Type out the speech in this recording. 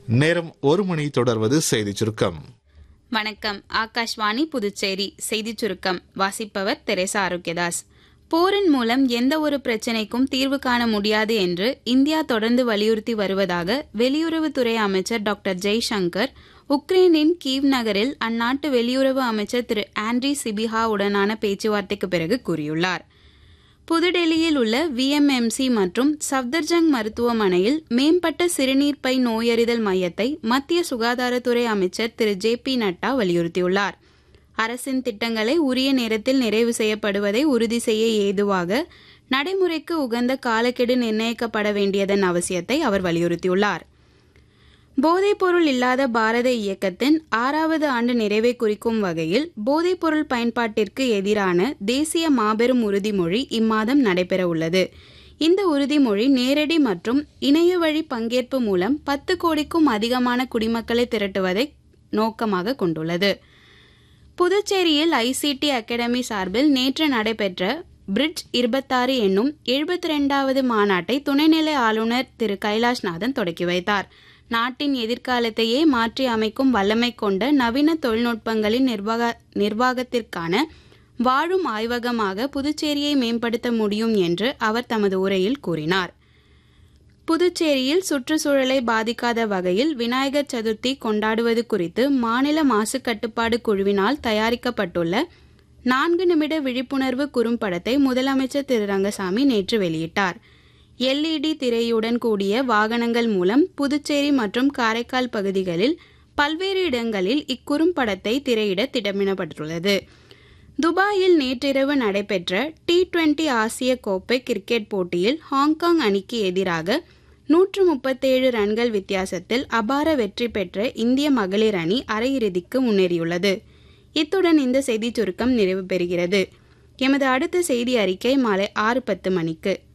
நேரம் ஒரு மணி தொடர்வது செய்தி சுருக்கம் வணக்கம் ஆகாஷ்வாணி புதுச்சேரி செய்திச் சுருக்கம் வாசிப்பவர் தெரேசா ஆரோக்கியதாஸ் போரின் மூலம் எந்த ஒரு பிரச்சினைக்கும் தீர்வு காண முடியாது என்று இந்தியா தொடர்ந்து வலியுறுத்தி வருவதாக வெளியுறவுத்துறை அமைச்சர் டாக்டர் ஜெய்சங்கர் உக்ரைனின் கீவ் நகரில் அந்நாட்டு வெளியுறவு அமைச்சர் திரு ஆண்ட்ரி சிபிஹா உடனான பேச்சுவார்த்தைக்கு பிறகு கூறியுள்ளார் புதுடெல்லியில் உள்ள விஎம்எம்சி மற்றும் சப்தர்ஜங் மருத்துவமனையில் மேம்பட்ட சிறுநீர் பை நோயறிதல் மையத்தை மத்திய சுகாதாரத்துறை அமைச்சர் திரு ஜே பி நட்டா வலியுறுத்தியுள்ளார் அரசின் திட்டங்களை உரிய நேரத்தில் நிறைவு செய்யப்படுவதை உறுதி செய்ய ஏதுவாக நடைமுறைக்கு உகந்த காலக்கெடு நிர்ணயிக்கப்பட வேண்டியதன் அவசியத்தை அவர் வலியுறுத்தியுள்ளார் போதைப்பொருள் இல்லாத பாரத இயக்கத்தின் ஆறாவது ஆண்டு நிறைவை குறிக்கும் வகையில் போதைப்பொருள் பயன்பாட்டிற்கு எதிரான தேசிய மாபெரும் உறுதிமொழி இம்மாதம் நடைபெறவுள்ளது இந்த உறுதிமொழி நேரடி மற்றும் இணைய வழி பங்கேற்பு மூலம் பத்து கோடிக்கும் அதிகமான குடிமக்களை திரட்டுவதை நோக்கமாக கொண்டுள்ளது புதுச்சேரியில் ஐசிடி அகாடமி சார்பில் நேற்று நடைபெற்ற பிரிட்ஜ் இருபத்தாறு என்னும் எழுபத்தி ரெண்டாவது மாநாட்டை துணைநிலை ஆளுநர் திரு கைலாஷ்நாதன் தொடக்கி வைத்தார் நாட்டின் எதிர்காலத்தையே மாற்றி அமைக்கும் வல்லமை கொண்ட நவீன தொழில்நுட்பங்களின் நிர்வாக நிர்வாகத்திற்கான வாழும் ஆய்வகமாக புதுச்சேரியை மேம்படுத்த முடியும் என்று அவர் தமது உரையில் கூறினார் புதுச்சேரியில் சுற்றுச்சூழலை பாதிக்காத வகையில் விநாயகர் சதுர்த்தி கொண்டாடுவது குறித்து மாநில மாசு கட்டுப்பாடு குழுவினால் தயாரிக்கப்பட்டுள்ள நான்கு நிமிட விழிப்புணர்வு குறும்படத்தை முதலமைச்சர் திரு ரங்கசாமி நேற்று வெளியிட்டார் எல்இடி திரையுடன் கூடிய வாகனங்கள் மூலம் புதுச்சேரி மற்றும் காரைக்கால் பகுதிகளில் பல்வேறு இடங்களில் இக்குறும்படத்தை திரையிட திட்டமிடப்பட்டுள்ளது துபாயில் நேற்றிரவு நடைபெற்ற டி டுவெண்டி ஆசிய கோப்பை கிரிக்கெட் போட்டியில் ஹாங்காங் அணிக்கு எதிராக நூற்று முப்பத்தேழு ரன்கள் வித்தியாசத்தில் அபார வெற்றி பெற்ற இந்திய மகளிர் அணி அரையிறுதிக்கு முன்னேறியுள்ளது இத்துடன் இந்த செய்திச் சுருக்கம் நிறைவு பெறுகிறது எமது அடுத்த செய்தி அறிக்கை மாலை ஆறு பத்து மணிக்கு